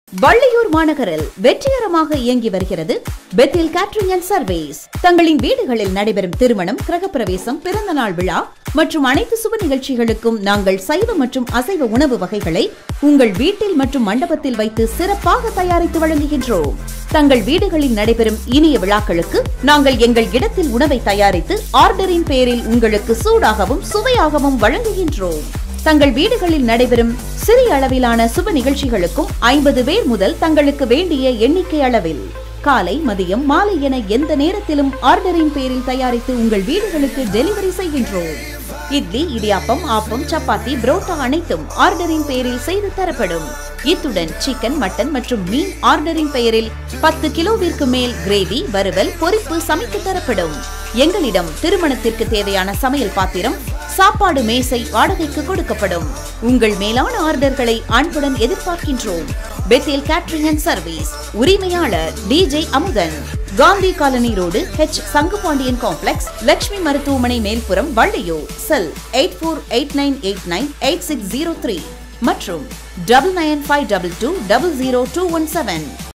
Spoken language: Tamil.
வள்ளியூர் மாநகரில் வெற்றிகரமாக இயங்கி வருகிறது பெத்தில் கேட்டரிங் அண்ட் சர்வீஸ் தங்களின் வீடுகளில் நடைபெறும் திருமணம் கிரகப்பிரவேசம் பிறந்தநாள் விழா மற்றும் அனைத்து சுப நிகழ்ச்சிகளுக்கும் நாங்கள் சைவ மற்றும் அசைவ உணவு வகைகளை உங்கள் வீட்டில் மற்றும் மண்டபத்தில் வைத்து சிறப்பாக தயாரித்து வழங்குகின்றோம் தங்கள் வீடுகளில் நடைபெறும் இனிய விழாக்களுக்கு நாங்கள் எங்கள் இடத்தில் உணவை தயாரித்து ஆர்டரின் பேரில் உங்களுக்கு சூடாகவும் சுவையாகவும் வழங்குகின்றோம் தங்கள் வீடுகளில் நடைபெறும் சிறிய அளவிலான சுப நிகழ்ச்சிகளுக்கும் ஐம்பது பேர் முதல் தங்களுக்கு வேண்டிய எண்ணிக்கை அளவில் காலை மதியம் மாலை என எந்த நேரத்திலும் ஆர்டரின் பேரில் தயாரித்து உங்கள் வீடுகளுக்கு டெலிவரி செய்கின்றோம் இட்லி இடியாப்பம் ஆப்பம் சப்பாத்தி புரோட்டா அனைத்தும் ஆர்டரின் பேரில் செய்து தரப்படும் இத்துடன் சிக்கன் மட்டன் மற்றும் மீன் ஆர்டரின் பெயரில் பத்து கிலோவிற்கு மேல் கிரேவி வறுவல் பொரிப்பு சமைத்து தரப்படும் எங்களிடம் திருமணத்திற்கு தேவையான சமையல் பாத்திரம் சாப்பாடு மேசை வாடகைக்கு கொடுக்கப்படும் உங்கள் மேலான ஆர்டர்களை அன்புடன் எதிர்பார்க்கின்றோம் பெத்தேல் கேட்டரிங் அண்ட் சர்வீஸ் உரிமையாளர் TJ Amudhan Gandhi colony road H Sangupandian complex Lakshmi மருத்துவமனை மேல்புறம் Valliyur cell eight four eight nine eight nine eight six zero three மற்றும் double nine five double two double zero two one seven